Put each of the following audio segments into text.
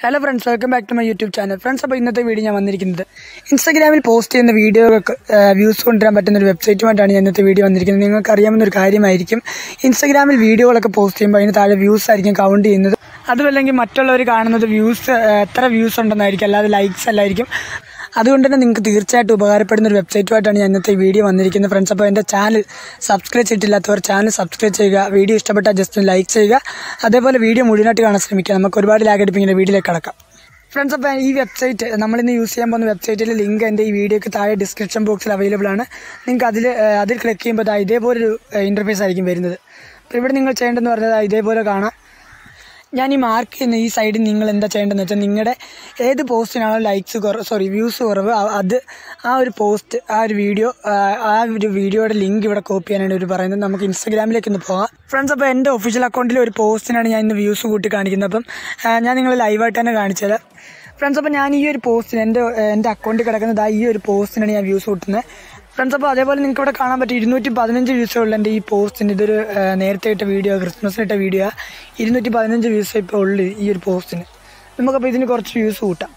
hello friends welcome back to my YouTube channel friends അപ്പോൾ ഇന്നത്തെ video ഞാൻ വന്നിരിക്കുന്നത് ഇൻസ്റ്റാഗ്രാമിൽ പോസ്റ്റ് ചെയ്യുന്ന വീഡിയോകൾക്ക് വ്യൂസ് കൊണ്ടുവരാൻ പറ്റുന്ന ഒരു വെബ്സൈറ്റുമായിട്ടാണ് ഞാൻ ഇന്നത്തെ വീഡിയോ വന്നിരിക്കുന്നത് നിങ്ങൾക്ക് അറിയാവുന്ന ഒരു കാര്യമായിരിക്കും ഇൻസ്റ്റാഗ്രാമിൽ വീഡിയോകളൊക്കെ പോസ്റ്റ് ചെയ്യുമ്പോൾ അതിന് താഴെ വ്യൂസ് ആയിരിക്കും കൗണ്ട് ചെയ്യുന്നത് അതുമല്ലെങ്കിൽ മറ്റുള്ളവർ കാണുന്നത് വ്യൂസ് എത്ര വ്യൂസ് ഉണ്ടെന്നായിരിക്കും അല്ലാതെ ലൈക്സ് അല്ലായിരിക്കും അതുകൊണ്ട് തന്നെ നിങ്ങൾക്ക് തീർച്ചയായിട്ടും ഉപകാരപ്പെടുന്ന ഒരു വെബ്സൈറ്റുമായിട്ടാണ് ഞാൻ ഇന്നത്തെ വീഡിയോ വന്നിരിക്കുന്നത് ഫ്രണ്ട്സ് അപ്പോൾ എൻ്റെ ചാനൽ സബ്സ്ക്രൈബ് ചെയ്തിട്ടില്ലാത്തവർ ചാനൽ സബ്സ്ക്രൈബ് ചെയ്യുക വീഡിയോ ഇഷ്ടപ്പെട്ടാൽ ജസ്റ്റ് ലൈക്ക് ചെയ്യുക അതേപോലെ വീഡിയോ മുഴുവനായിട്ട് കാണാൻ ശ്രമിക്കുക നമുക്ക് ഒരുപാട് ലാഗ് അടിപ്പിക്കുന്ന വീഡിയോയിലേക്ക് കടക്കാം ഫ്രണ്ട്സ് അപ്പോൾ ഈ വെബ്സൈറ്റ് നമ്മളിന്ന് യൂസ് ചെയ്യാൻ പോകുന്ന വെബ്സൈറ്റിലെ ലിങ്ക് എൻ്റെ ഈ വീഡിയോക്ക് താഴെ ഡിസ്ക്രിപ്ഷൻ ബോക്സിൽ അവൈലബിൾ ആണ് നിങ്ങൾക്ക് അതിൽ അതിൽ ക്ലിക്ക് ചെയ്യുമ്പോൾ ദാ ഇതേപോലൊരു ഇൻ്റർഫേസ് ആയിരിക്കും വരുന്നത് അപ്പോൾ ഇവിടെ നിങ്ങൾ ചെയ്യേണ്ടതെന്ന് പറഞ്ഞാൽ ദാ ഇതേപോലെ കാണാം ഞാൻ ഈ മാർക്ക് ചെയ്യുന്ന ഈ സൈഡിൽ നിങ്ങൾ എന്താ ചെയ്യേണ്ടതെന്ന് വെച്ചാൽ നിങ്ങളുടെ ഏത് പോസ്റ്റിനാണോ ലൈക്സ് കുറവ് സോറി വ്യൂസ് കുറവ് ആ- അത് ആ ഒരു പോസ്റ്റ് ആ ഒരു വീഡിയോ ആ ഒരു വീഡിയോയുടെ ലിങ്ക് ഇവിടെ കോപ്പി ചെയ്യാനാണ് ഇവർ പറയുന്നത് നമുക്ക് ഇൻസ്റ്റാഗ്രാമിലേക്ക് ഒന്ന് പോകാം ഫ്രണ്ട്സ് അപ്പോൾ എൻ്റെ ഒഫീഷ്യൽ അക്കൗണ്ടിൽ ഒരു പോസ്റ്റിനാണ് ഞാൻ ഇന്ന് വ്യൂസ് കൂട്ടി കാണിക്കുന്നത് അപ്പം ആ, ഞാൻ നിങ്ങൾ ലൈവായിട്ട് തന്നെ കാണിച്ചത് ഫ്രണ്ട്സ് അപ്പോൾ ഞാൻ ഈ ഒരു പോസ്റ്റിന് എൻ്റെ എൻ്റെ അക്കൗണ്ടിൽ കിടക്കുന്നത് ആ ഈ ഒരു പോസ്റ്റിനാണ് ഞാൻ വ്യൂസ് കൂട്ടുന്നത് ഫ്രണ്ട്സ് അപ്പോൾ അതേപോലെ നിങ്ങൾക്ക് ഇവിടെ കാണാൻ പറ്റും ഇരുന്നൂറ്റി പതിനഞ്ച് വ്യൂസേ ഉള്ളൂ എൻ്റെ ഈ പോസ്റ്റിന് ഇതൊരു ആ, നേരത്തെ ഇട്ട വീഡിയോ ക്രിസ്മസിന് ഇട്ട വീഡിയോ ഇരുന്നൂറ്റി പതിനഞ്ച് വ്യൂസേ ഇപ്പോൾ ഉള്ളു ഈ ഒരു പോസ്റ്റിന് നമുക്കപ്പോൾ ഇതിന് കുറച്ച് വ്യൂസ് കൂട്ടാം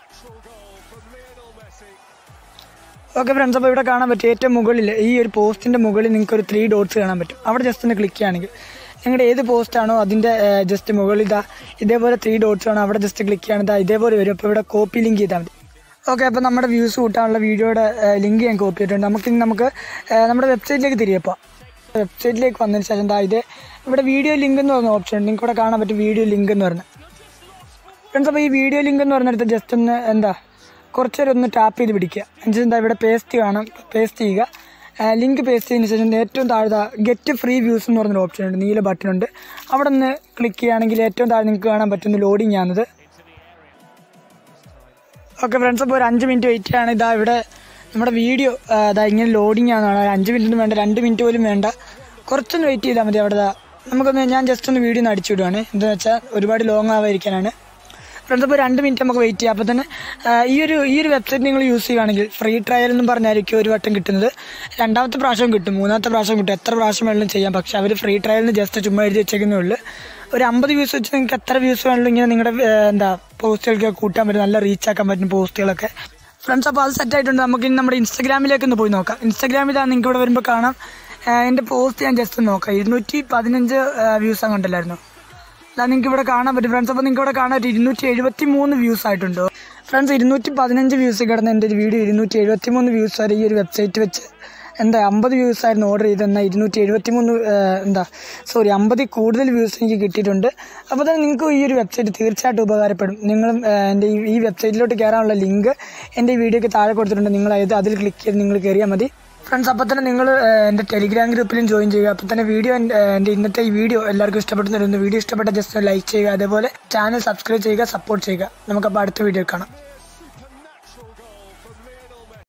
ഓക്കെ ഫ്രണ്ട്സ് അപ്പോൾ ഇവിടെ കാണാൻ പറ്റും ഏറ്റവും മുകളിൽ ഈ ഒരു പോസ്റ്റിൻ്റെ മുകളിൽ നിങ്ങൾക്ക് ഒരു ത്രീ ഡോട്ട്സ് കാണാൻ പറ്റും അവിടെ ജസ്റ്റ് ഒന്ന് ക്ലിക്ക് ചെയ്യുകയാണെങ്കിൽ നിങ്ങളുടെ ഏത് പോസ്റ്റാണോ അതിൻ്റെ ജസ്റ്റ് മുകളിൽ ഇതാ ഇതേപോലെ ത്രീ ഡോട്ട്സ് ആണ് അവിടെ ജസ്റ്റ് ക്ലിക്ക് ചെയ്യണം ഇതാ ഇതേപോലെ വരും അപ്പോൾ ഇവിടെ കോപ്പി ലിങ്ക് ചെയ്താൽ മതി ഓക്കെ അപ്പോൾ നമ്മുടെ വ്യൂസ് കൂട്ടാനുള്ള വീഡിയോയുടെ ലിങ്ക് ഞാൻ കോപ്പി ചെയ്തിട്ടുണ്ട് നമുക്ക് ഇനി നമുക്ക് ഏ, നമ്മുടെ വെബ്സൈറ്റിലേക്ക് തിരികെപ്പോൾ വെബ്സൈറ്റിലേക്ക് വന്നതിന് ശേഷം ദാ ഇത് ഇവിടെ വീഡിയോ ലിങ്ക് എന്ന് പറഞ്ഞ ഓപ്ഷൻ ഉണ്ട് നിങ്ങൾക്ക് ഇവിടെ കാണാൻ പറ്റും വീഡിയോ ലിങ്ക് എന്ന് പറഞ്ഞാൽ ഫ്രണ്ട്സ് അപ്പോൾ ഈ വീഡിയോ ലിങ്ക് എന്ന് പറഞ്ഞിടത്ത് ജസ്റ്റ് ഒന്ന് എന്താ കുറച്ച് നേരം ഒന്ന് ടാപ്പ് ചെയ്ത് പിടിക്കുക എന്നുവെച്ചാൽ എന്താ ഇവിടെ പേസ്റ്റ് കാണാം പേസ്റ്റ് ചെയ്യുക ലിങ്ക് പേസ്റ്റ് ചെയ്തതിന് ശേഷം ഏറ്റവും താഴെ ഗെറ്റ് ഫ്രീ വ്യൂസ് എന്ന് പറഞ്ഞൊരു ഓപ്ഷൻ ഉണ്ട് നീല ബട്ടൺ ഉണ്ട് അവിടെ നിന്ന് ക്ലിക്ക് ചെയ്യുകയാണെങ്കിൽ ഏറ്റവും താഴെ നിങ്ങൾക്ക് കാണാൻ പറ്റുന്ന ലോഡിംഗ് ആണത് ഓക്കെ ഫ്രണ്ട്സ് അപ്പോൾ ഒരു അഞ്ച് മിനിറ്റ് വെയിറ്റ് ആണ് ഇതാ ഇവിടെ നമ്മുടെ വീഡിയോ ഇതാ ഇങ്ങനെ ലോഡിംഗ് ആണെന്നാണ് ഒരു അഞ്ച് മിനിറ്റ് വേണ്ട രണ്ട് മിനിറ്റ് പോലും വേണ്ട കുറച്ചൊന്ന് വെയിറ്റ് ചെയ്താൽ മതി അവിടെ ദാ നമുക്കൊന്ന് ഞാൻ ജസ്റ്റ് ഒന്ന് വീഡിയോ ഒന്ന് അടിച്ചു വിടുവാണ് എന്താണെന്ന് വെച്ചാൽ ഒരുപാട് ലോങ് ആവാതിരിക്കാനാണ് ഫ്രണ്ട്സ് അപ്പോൾ രണ്ട് മിനിറ്റ് നമുക്ക് വെയിറ്റ് ചെയ്യാം അപ്പോൾ തന്നെ ആ, ഈ ഒരു ഈ ഒരു വെബ്സൈറ്റ് നിങ്ങൾ യൂസ് ചെയ്യുകയാണെങ്കിൽ ഫ്രീ ട്രയൽ എന്നും പറഞ്ഞായിരിക്കും ഒരു വട്ടം കിട്ടുന്നത് രണ്ടാമത്തെ പ്രാവശ്യം കിട്ടും മൂന്നാമത്തെ പ്രാവശ്യം കിട്ടും എത്ര പ്രാവശ്യം വേണമെങ്കിലും ചെയ്യാം പക്ഷേ അവർ ഫ്രീ ട്രയലിന് ജസ്റ്റ് ചുമ്മാ എഴുതി വെച്ചേക്കുന്നേ ഉള്ളൂ ഒരു അമ്പത് വ്യൂസ് വെച്ച് നിങ്ങൾക്ക് എത്ര വ്യൂസ് വേണമെങ്കിലും ഇങ്ങനെ നിങ്ങളുടെ ആ, എന്താ പോസ്റ്റുകൾക്ക് കൂട്ടാൻ പറ്റും നല്ല റീച്ച് ആക്കാൻ പറ്റും പോസ്റ്റുകളൊക്കെ ഫ്രണ്ട്സ് അപ്പോൾ അത് സെറ്റ് ആയിട്ടുണ്ട് നമുക്ക് ഇനി നമ്മുടെ ഇൻസ്റ്റാഗ്രാമിലേക്ക് ഒന്ന് പോയി നോക്കാം ഇൻസ്റ്റാഗ്രാമിൽ നിങ്ങൾക്ക് ഇവിടെ വരുമ്പോൾ കാണാം ആ, എൻ്റെ പോസ്റ്റ് ഞാൻ ജസ്റ്റ് ഒന്ന് നോക്കാം ഇരുന്നൂറ്റി പതിനഞ്ച് വ്യൂസ് അങ്ങോട്ടല്ലായിരുന്നു അതാ നിങ്ങൾക്ക് ഇവിടെ കാണാൻ പറ്റും ഫ്രണ്ട്സ് അപ്പോൾ നിങ്ങൾക്ക് ഇവിടെ കാണാൻ പറ്റും ഇരുന്നൂറ്റി എഴുപത്തി മൂന്ന് വ്യൂസ് ആയിട്ടുണ്ട് ഫ്രണ്ട്സ് ഇരുന്നൂറ്റി പതിനഞ്ച് വ്യൂസ് കിടന്ന എൻ്റെ ഒരു വീഡിയോ ഇരുന്നൂറ്റി എഴുപത്തി മൂന്ന് വ്യൂസ് വരെ ഈ ഒരു വെബ്സൈറ്റ് വെച്ച് എന്താ അമ്പത് വ്യൂസ് ആയിരുന്നു ഓർഡർ ചെയ്തെന്നാൽ ഇരുന്നൂറ്റി എഴുപത്തി മൂന്ന് എന്താ സോറി അമ്പതിൽ കൂടുതൽ വ്യൂസ് എനിക്ക് കിട്ടിയിട്ടുണ്ട് അപ്പോൾ തന്നെ നിങ്ങൾക്ക് ഈ ഒരു വെബ്സൈറ്റ് തീർച്ചയായിട്ടും ഉപകാരപ്പെടും നിങ്ങളും ആ, എൻ്റെ ഈ ഈ വെബ്സൈറ്റിലോട്ട് കയറാനുള്ള ലിങ്ക് എൻ്റെ ഈ വീഡിയോക്ക് താഴെ കൊടുത്തിട്ടുണ്ട് നിങ്ങൾ അത് അതിൽ ക്ലിക്ക് ചെയ്ത് നിങ്ങൾ കയറിയാൽ മതി ഫ്രണ്ട്സ് അപ്പോൾ തന്നെ നിങ്ങൾ എൻ്റെ ടെലിഗ്രാം ഗ്രൂപ്പിലും ജോയിൻ ചെയ്യുക അപ്പോൾ തന്നെ വീഡിയോ എൻ്റെ ഇന്നത്തെ ഈ വീഡിയോ എല്ലാവർക്കും ഇഷ്ടപ്പെടുന്നവരുന്നു വീഡിയോ ഇഷ്ടപ്പെട്ട ജസ്റ്റ് ലൈക്ക് ചെയ്യുക അതേപോലെ ചാനൽ സബ്സ്ക്രൈബ് ചെയ്യുക സപ്പോർട്ട് ചെയ്യുക നമുക്കപ്പോൾ അടുത്ത വീഡിയോ കാണാം